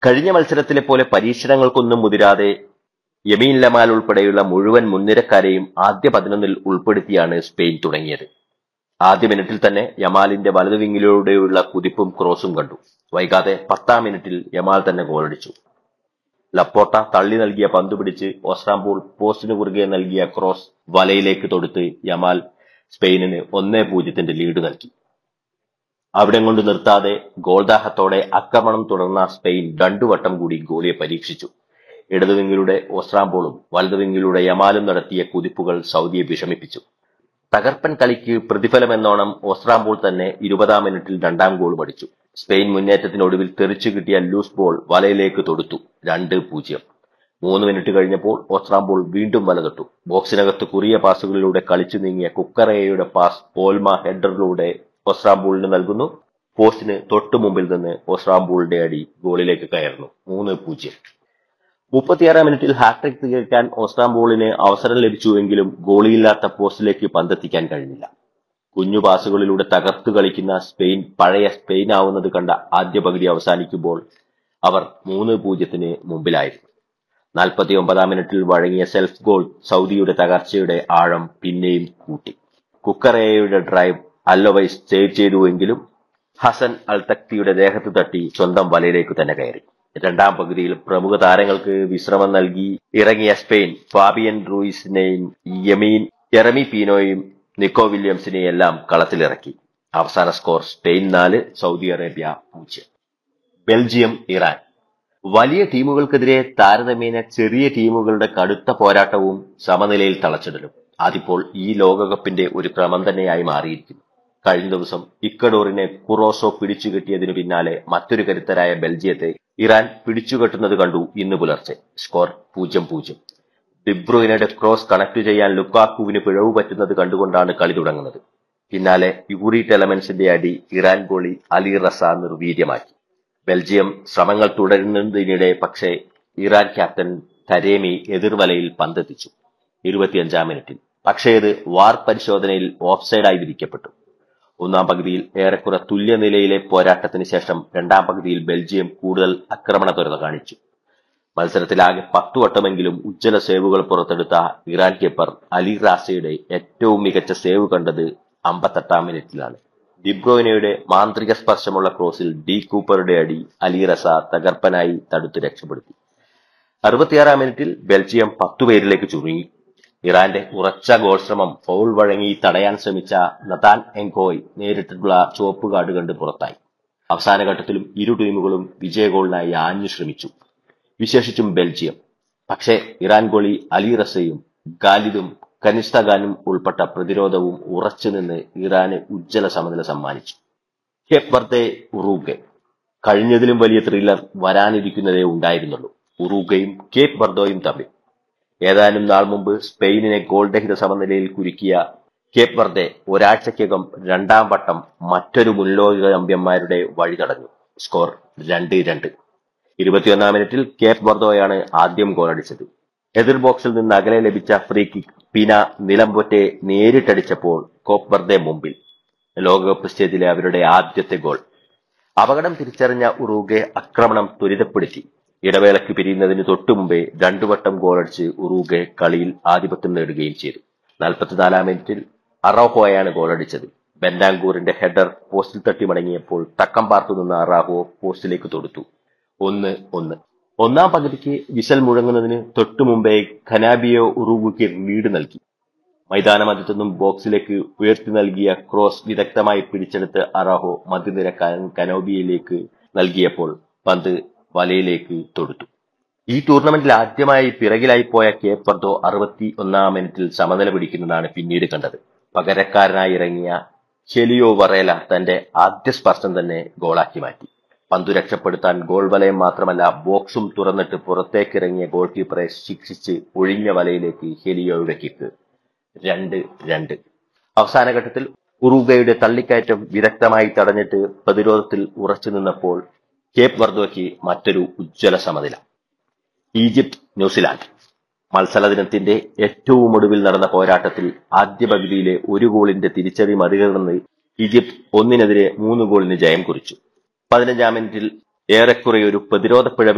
കഴിഞ്ഞ മത്സരത്തിലെ പോലെ പരീക്ഷണങ്ങൾക്കൊന്നും മുതിരാതെ യമീൻ ലമാൽ ഉൾപ്പെടെയുള്ള മുഴുവൻ മുൻനിരക്കാരെയും ആദ്യ പതിനൊന്നിൽ ഉൾപ്പെടുത്തിയാണ് സ്പെയിൻ തുടങ്ങിയത് ആദ്യ മിനിറ്റിൽ തന്നെ യമാലിന്റെ വലതു വിങ്ങിലൂടെയുള്ള കുതിപ്പും ക്രോസും കണ്ടു വൈകാതെ പത്താം മിനിറ്റിൽ യമാൽ തന്നെ ഗോളടിച്ചു ലപ്പോട്ട തള്ളി നൽകിയ പന്ത് പിടിച്ച് ഓസ്ട്രാംബൂൾ പോസ്റ്റിന് കുറുകെ നൽകിയ ക്രോസ് വലയിലേക്ക് തൊടുത്ത് യമാൽ സ്പെയിനിന് ഒന്നേ പൂജ്യത്തിന്റെ ലീഡ് നൽകി അവിടെ കൊണ്ട് നിർത്താതെ ഗോൾദാഹത്തോടെ ആക്രമണം തുടർന്ന സ്പെയിൻ രണ്ടു വട്ടം കൂടി ഗോളിയെ പരീക്ഷിച്ചു ഇടതുവിങ്ങിലൂടെ ഓസ്ട്രാംബോളും വലതുവിങ്ങിലൂടെ യമാലും നടത്തിയ കുതിപ്പുകൾ സൗദിയെ വിഷമിപ്പിച്ചു തകർപ്പൻ കളിക്ക് പ്രതിഫലമെന്നോണം ഓസ്ട്രാംബോൾ തന്നെ ഇരുപതാം മിനിറ്റിൽ രണ്ടാം ഗോൾ അടിച്ചു സ്പെയിൻ മുന്നേറ്റത്തിനൊടുവിൽ തെറിച്ചു കിട്ടിയ ലൂസ് ബോൾ വലയിലേക്ക് തൊടുത്തു രണ്ട് പൂജ്യം മൂന്ന് മിനിറ്റ് കഴിഞ്ഞപ്പോൾ ഓസ്ട്രാംബോൾ വീണ്ടും വല തൊട്ടു ബോക്സിനകത്ത് കുറിയ പാസുകളിലൂടെ കളിച്ചു നീങ്ങിയ കുക്കറയുടെ പാസ് ഓൽമ ഹെഡറിലൂടെ ഓസ്ട്രാംബൂളിന് നൽകുന്നു പോസ്റ്റിന് തൊട്ടു മുമ്പിൽ നിന്ന് ഓസ്ട്രാംബൂളിന്റെ അടി ഗോളിലേക്ക് കയറുന്നു മൂന്ന് പൂജ്യം മുപ്പത്തിയാറാം മിനിറ്റിൽ ഹാട്രിക് തികയ്ക്കാൻ ഓസ്ട്രാംബോളിന് അവസരം ലഭിച്ചുവെങ്കിലും ഗോളിയില്ലാത്ത പോസ്റ്റിലേക്ക് പന്തെത്തിക്കാൻ കഴിഞ്ഞില്ല കുഞ്ഞു പാസുകളിലൂടെ തകർത്തു കളിക്കുന്ന സ്പെയിൻ പഴയ സ്പെയിൻ ആവുന്നത് കണ്ട ആദ്യ പകുതി അവസാനിക്കുമ്പോൾ അവർ മൂന്ന് പൂജ്യത്തിന് മുമ്പിലായിരുന്നു നാൽപ്പത്തി ഒമ്പതാം മിനിറ്റിൽ വഴങ്ങിയ സെൽഫ് ഗോൾ സൗദിയുടെ തകർച്ചയുടെ ആഴം പിന്നെയും കൂട്ടി കുക്കറയുടെ ഡ്രൈവ് അല്ലവൈസ് സേവ് ചെയ്തുവെങ്കിലും ഹസൻ അൽതക്തിയുടെ ദേഹത്ത് തട്ടി സ്വന്തം വലയിലേക്ക് തന്നെ കയറി രണ്ടാം പകുതിയിൽ പ്രമുഖ താരങ്ങൾക്ക് വിശ്രമം നൽകി ഇറങ്ങിയ സ്പെയിൻ ഫാബിയൻ റൂയിസിനെയും യമീൻ എറമി പീനോയും നിക്കോ വില്യംസിനെയും എല്ലാം കളത്തിലിറക്കി അവസാന സ്കോർ സ്പെയിൻ നാല് സൗദി അറേബ്യ പൂജ്യം ബെൽജിയം ഇറാൻ വലിയ ടീമുകൾക്കെതിരെ താരതമ്യേന ചെറിയ ടീമുകളുടെ കടുത്ത പോരാട്ടവും സമനിലയിൽ തളച്ചിടലും അതിപ്പോൾ ഈ ലോകകപ്പിന്റെ ഒരു ക്രമം തന്നെയായി മാറിയിരിക്കുന്നു കഴിഞ്ഞ ദിവസം ഇക്കഡോറിനെ കുറോസോ പിടിച്ചുകെട്ടിയതിനു പിന്നാലെ മറ്റൊരു കരുത്തരായ ബെൽജിയത്തെ ഇറാൻ പിടിച്ചുകെട്ടുന്നത് കണ്ടു ഇന്ന് പുലർച്ചെ സ്കോർ പൂജ്യം പൂജ്യം ഡിബ്രൂയിനയുടെ ക്രോസ് കണക്ട് ചെയ്യാൻ ലുക്കാക്കുവിന് പിഴവ് പറ്റുന്നത് കണ്ടുകൊണ്ടാണ് കളി തുടങ്ങുന്നത് പിന്നാലെ യൂറി ടെലമെന്റ്സിന്റെ അടി ഇറാൻ ഗോളി അലി റസ നിർവീര്യമാക്കി ബെൽജിയം ശ്രമങ്ങൾ തുടരുന്നതിനിടെ പക്ഷേ ഇറാൻ ക്യാപ്റ്റൻ തരേമി എതിർവലയിൽ പന്തെത്തിച്ചു ഇരുപത്തിയഞ്ചാം മിനിറ്റിൽ പക്ഷേ ഇത് വാർ പരിശോധനയിൽ ഓഫ്സൈഡായി വിധിക്കപ്പെട്ടു ഒന്നാം പകുതിയിൽ ഏറെക്കുറെ തുല്യ നിലയിലെ പോരാട്ടത്തിന് ശേഷം രണ്ടാം പകുതിയിൽ ബെൽജിയം കൂടുതൽ ആക്രമണ ത്വരത കാണിച്ചു മത്സരത്തിലാകെ പത്തു വട്ടമെങ്കിലും ഉജ്ജ്വല സേവുകൾ പുറത്തെടുത്ത ഇറാൻ കീപ്പർ അലി റാസയുടെ ഏറ്റവും മികച്ച സേവ് കണ്ടത് അമ്പത്തെട്ടാം മിനിറ്റിലാണ് ഡിബ്രോയിനയുടെ മാന്ത്രിക സ്പർശമുള്ള ക്രോസിൽ ഡി കൂപ്പറുടെ അടി അലി റസ തകർപ്പനായി തടുത്ത് രക്ഷപ്പെടുത്തി അറുപത്തിയാറാം മിനിറ്റിൽ ബെൽജിയം പത്തുപേരിലേക്ക് ചുരുങ്ങി ഇറാന്റെ ഉറച്ച ഗോൾ ശ്രമം ഫൗൾ വഴങ്ങി തടയാൻ ശ്രമിച്ച നതാൻ എങ്കോയ് നേരിട്ടുള്ള ചുവപ്പ് കാർഡ് കണ്ട് പുറത്തായി അവസാന ഘട്ടത്തിലും ഇരു ടീമുകളും വിജയ ഗോളിനായി ആഞ്ഞു ശ്രമിച്ചു വിശേഷിച്ചും ബെൽജിയം പക്ഷേ ഇറാൻ ഗോളി അലി റസയും ഖാലിദും കനിസ്തഖാനും ഉൾപ്പെട്ട പ്രതിരോധവും ഉറച്ചുനിന്ന് ഇറാന് ഉജ്ജ്വല സമനില സമ്മാനിച്ചു കേപ്പ് വർദ്ദേ ഉറൂഗെ കഴിഞ്ഞതിലും വലിയ ത്രില്ലർ വരാനിരിക്കുന്നതേ ഉണ്ടായിരുന്നുള്ളൂ ഉറൂഗയും കേപ്പ് വർദ്ധോയും തമ്മിൽ ഏതാനും നാൾ മുമ്പ് സ്പെയിനിനെ ഗോൾ രഹിത സമനിലയിൽ കുരുക്കിയ കേപ്പ് വർദ്ദേ ഒരാഴ്ചക്കകം രണ്ടാം വട്ടം മറ്റൊരു മുൻലോക ചാമ്പ്യന്മാരുടെ വഴി തടഞ്ഞു സ്കോർ രണ്ട് രണ്ട് ഇരുപത്തിയൊന്നാം മിനിറ്റിൽ കേപ്പ് വർദ്ധോയാണ് ആദ്യം ഗോളടിച്ചത് എതിർ ബോക്സിൽ നിന്ന് അകലെ ലഭിച്ച ഫ്രീ കിക്ക് പിന നിലംപൊറ്റെ നേരിട്ടടിച്ചപ്പോൾ കോപ്പ് വർദ്ദേ മുമ്പിൽ ലോകകപ്പ് സ്റ്റേജിലെ അവരുടെ ആദ്യത്തെ ഗോൾ അപകടം തിരിച്ചറിഞ്ഞ ഉറൂഗെ ആക്രമണം ത്വരിതപ്പെടുത്തി ഇടവേളയ്ക്ക് പിരിയുന്നതിന് തൊട്ടു മുമ്പേ രണ്ടു വട്ടം ഗോളടിച്ച് ഉറൂഗെ കളിയിൽ ആധിപത്യം നേടുകയും ചെയ്തു നാൽപ്പത്തിനാലാം മിനിറ്റിൽ അറോഹോയാണ് ഗോളടിച്ചത് ബെന്നാങ്കൂറിന്റെ ഹെഡർ പോസ്റ്റിൽ തട്ടി മടങ്ങിയപ്പോൾ തക്കം പാർത്തു നിന്ന അറാഹോ പോസ്റ്റിലേക്ക് തൊടുത്തു ഒന്ന് ഒന്ന് ഒന്നാം പകുതിക്ക് വിശൽ മുഴങ്ങുന്നതിന് തൊട്ടു മുമ്പേ ഖനാബിയോ ഉറുഗുക്ക് ലീഡ് നൽകി മൈതാന മധ്യത്തുനിന്നും ബോക്സിലേക്ക് ഉയർത്തി നൽകിയ ക്രോസ് വിദഗ്ധമായി പിടിച്ചെടുത്ത് അറാഹോ മധ്യനിര കനോബിയയിലേക്ക് നൽകിയപ്പോൾ പന്ത് വലയിലേക്ക് തൊടുത്തു ഈ ടൂർണമെന്റിൽ ആദ്യമായി പിറകിലായി പോയ കേപ്പ് വർദ്ധോ അറുപത്തി ഒന്നാം മിനിറ്റിൽ സമനില പിടിക്കുന്നതാണ് പിന്നീട് കണ്ടത് പകരക്കാരനായി ഇറങ്ങിയ ഹെലിയോ വറേല തന്റെ ആദ്യ സ്പർശം തന്നെ ഗോളാക്കി മാറ്റി പന്തു രക്ഷപ്പെടുത്താൻ ഗോൾ വലയം മാത്രമല്ല ബോക്സും തുറന്നിട്ട് പുറത്തേക്കിറങ്ങിയ ഗോൾ കീപ്പറെ ശിക്ഷിച്ച് ഒഴിഞ്ഞ വലയിലേക്ക് ഹെലിയോയുടെ കിക്ക് രണ്ട് രണ്ട് അവസാന ഘട്ടത്തിൽ ഉറുഗയുടെ തള്ളിക്കയറ്റം വിദഗ്ധമായി തടഞ്ഞിട്ട് പ്രതിരോധത്തിൽ ഉറച്ചു നിന്നപ്പോൾ കേപ്പ് വർദ്ധോയ്ക്ക് മറ്റൊരു ഉജ്ജ്വല സമനില ഈജിപ്ത് ന്യൂസിലാൻഡ് മത്സര ദിനത്തിന്റെ ഏറ്റവും ഒടുവിൽ നടന്ന പോരാട്ടത്തിൽ ആദ്യ പകുതിയിലെ ഒരു ഗോളിന്റെ തിരിച്ചടി മറികടന്ന് ഈജിപ്ത് ഒന്നിനെതിരെ മൂന്ന് ഗോളിന് ജയം കുറിച്ചു പതിനഞ്ചാം മിനിറ്റിൽ ഏറെക്കുറെ ഒരു പ്രതിരോധ പിഴവ്